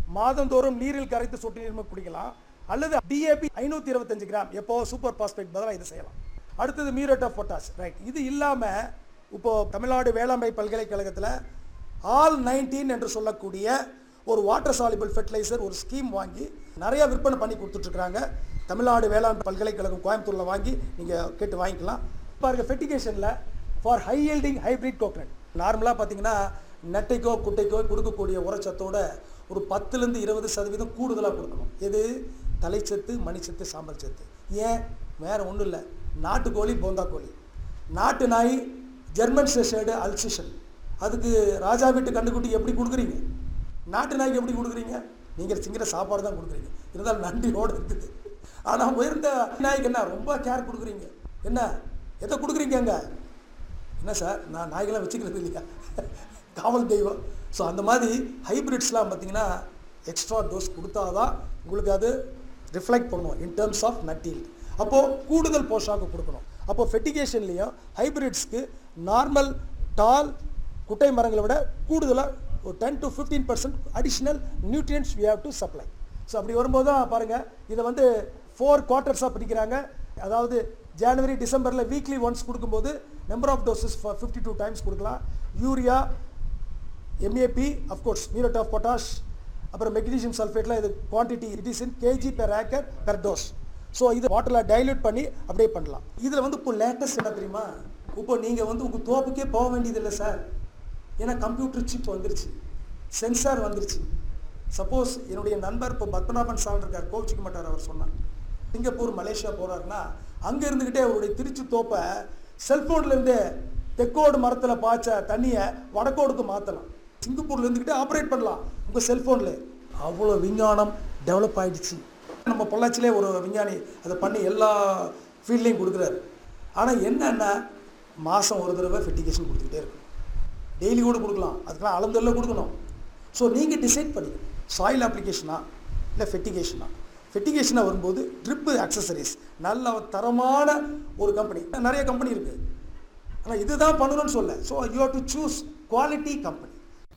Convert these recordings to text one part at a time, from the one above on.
மாதந்தோறும் நீரில் கரைத்து சொட்டு நீர் குடிக்கலாம் அல்லது டிஏபி ஐநூற்றி இருபத்தஞ்சு கிராம் எப்போ சூப்பர் பாஸ்பேட் பதிலாக இது செய்யலாம் அடுத்தது மியூரேட் ஆஃப் பொட்டாஷ் ரைட் இது இல்லாமல் இப்போ தமிழ்நாடு வேளாண்மை பல்கலைக்கழகத்தில் ஆல் நைன்டீன் என்று சொல்லக்கூடிய ஒரு வாட்டர் சாலிபிள் ஃபெர்டிலைசர் ஒரு ஸ்கீம் வாங்கி நிறைய விற்பனை பண்ணி கொடுத்துட்ருக்குறாங்க தமிழ்நாடு வேளாண் பல்கலைக்கழகம் கோயம்புத்தூரில் வாங்கி நீங்கள் கேட்டு வாங்கிக்கலாம் பாருங்க ஃபெர்டிகேஷனில் for high yielding hybrid coconut நார்மலாக பார்த்தீங்கன்னா நெட்டைக்கோ குட்டைக்கோ கொடுக்கக்கூடிய உரச்சத்தோட ஒரு பத்துலேருந்து இருபது சதவீதம் கூடுதலாக கொடுக்கணும் எது தலைச்சத்து மணிச்சத்து சாம்பல் சத்து ஏன் வேறு ஒன்றும் இல்லை நாட்டுக்கோழி போந்தா கோழி நாட்டு நாய் ஜெர்மன் ஷெஷர்டு அல்சிஷன் அதுக்கு ராஜா வீட்டு கண்டுக்குட்டி எப்படி கொடுக்குறீங்க நாட்டு நாய்க்கு எப்படி கொடுக்குறீங்க நீங்கள் சிங்கிற சாப்பாடு தான் கொடுக்குறீங்க இருந்தாலும் நன்றியோடு இருக்குது ஆனால் உயர்ந்த நாய்க்கு என்ன ரொம்ப கேர் கொடுக்குறீங்க என்ன எதை கொடுக்குறீங்க அங்கே என்ன சார் நான் நாய்களாம் வச்சுக்கிறது இல்லையா காவல் தெய்வம் ஸோ அந்த மாதிரி ஹைப்ரிட்ஸ்லாம் பார்த்தீங்கன்னா எக்ஸ்ட்ரா டோஸ் கொடுத்தாதான் உங்களுக்கு அது ரிஃப்ளெக்ட் பண்ணும் இன் டேர்ம்ஸ் ஆஃப் நட்டீல் அப்போது கூடுதல் போஷாக்கு கொடுக்கணும் அப்போ ஃபெட்டிகேஷன்லேயும் ஹைப்ரிட்ஸ்க்கு நார்மல் டால் குட்டை மரங்களை விட கூடுதலாக ஒரு ten to fifteen percent additional nutrients we have to supply so அப்படி வரும்போது தான் பாருங்கள் இதை வந்து ஃபோர் குவார்ட்டர்ஸாக பிரிக்கிறாங்க அதாவது ஜனவரி டிசம்பரில் வீக்லி ஒன்ஸ் கொடுக்கும்போது number of doses fifty two times கொடுக்கலாம் urea MAP of course muriate of potash அப்புறம் மெக்னீசியம் சல்ஃபேட்லாம் இது quantity it is in KG per acre per dose so இது வாட்டரில் டைல்யூட் பண்ணி அப்படியே பண்ணலாம் இதில் வந்து இப்போ லேட்டஸ்ட் என்ன தெரியுமா இப்போ நீங்கள் வந்து உங்கள் தோப்புக்கே போக வேண்டியதில்லை சார் ஏன்னா கம்ப்யூட்டர் சிப் வந்துருச்சு சென்சார் வந்துருச்சு சப்போஸ் என்னுடைய நண்பர் இப்போ பத்மநாபன் சார் இருக்கார் கோச்சிக்க மாட்டார் அவர் சொன்னார் சிங்கப்பூர் மலேசியா போகிறாருன்னா அங்கே இருந்துக்கிட்டே அவருடைய திருச்சி தோப்பை செல்ஃபோன்லேருந்தே தெக்கோடு மரத்தில் பாய்ச்ச தண்ணியை வடக்கோடுக்கு மாற்றலாம் சிங்கப்பூர்ல இருந்துக்கிட்டே ஆப்ரேட் பண்ணலாம் உங்கள் செல்ஃபோனில் அவ்வளோ விஞ்ஞானம் டெவலப் ஆயிடுச்சு நம்ம பொள்ளாச்சிலே ஒரு விஞ்ஞானி அதை பண்ணி எல்லா ஃபீல்ட்லேயும் கொடுக்குறாரு ஆனால் என்னென்னா மாதம் ஒரு தடவை ஃபெட்டிகேஷன் கொடுத்துக்கிட்டே இருக்கணும் டெய்லி கூட கொடுக்கலாம் அதுக்கெல்லாம் அளந்தெல்லாம் கொடுக்கணும் ஸோ நீங்கள் டிசைட் பண்ணிக்கணும் சாயில் அப்ளிகேஷனா இல்லை ஃபெட்டிகேஷனா ஃபெட்டிகேஷனாக வரும்போது ட்ரிப்பு அக்சசரிஸ் நல்ல தரமான ஒரு கம்பெனி நிறைய கம்பெனி இருக்குது ஆனால் இதுதான் பண்ணணும்னு சொல்ல so you have to choose quality company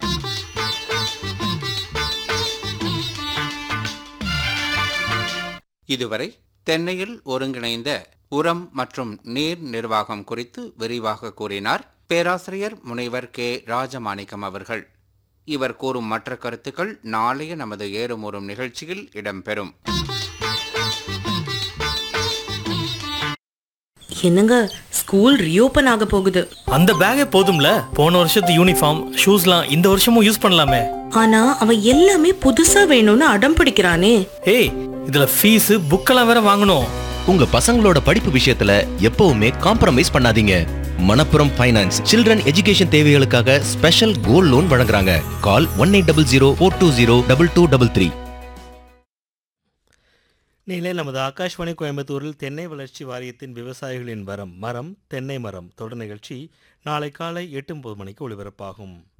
இதுவரை தென்னையில் ஒருங்கிணைந்த உரம் மற்றும் நீர் நிர்வாகம் குறித்து விரிவாக கூறினார் பேராசிரியர் முனைவர் கே ராஜமாணிக்கம் அவர்கள் இவர் கூறும் மற்ற கருத்துக்கள் நாளைய நமது ஏறும் ஊறும் நிகழ்ச்சியில் இடம்பெறும் என்னங்க ஸ்கூல் ரீஓபன் ஆக போகுது அந்த பேக்கே போதும்ல போன வருஷத்து யூனிஃபார்ம் ஷூஸ்லாம் இந்த வருஷமும் யூஸ் பண்ணலாமே ஆனா அவன் எல்லாமே புதுசா வேணும்னு அடம் பிடிக்கிறானே ஏய் இதுல ஃபீஸ் புக்கெல்லாம் வேற வாங்கணும் உங்க பசங்களோட படிப்பு விஷயத்துல எப்பவுமே காம்ப்ரமைஸ் பண்ணாதீங்க மணப்புரம் ஃபைனான்ஸ் சில்ட்ரன் எஜுகேஷன் தேவைகளுக்காக ஸ்பெஷல் கோல்ட் லோன் வழங்குறாங்க call one eight double zero four two zero double two double three நீங்களே நமது ஆகாஷ்வாணி கோயம்புத்தூரில் தென்னை வளர்ச்சி வாரியத்தின் விவசாயிகளின் வரம் மரம் தென்னை மரம் தொடர் நிகழ்ச்சி நாளை காலை எட்டு ஒன்பது மணிக்கு ஒளிபரப்பாகும்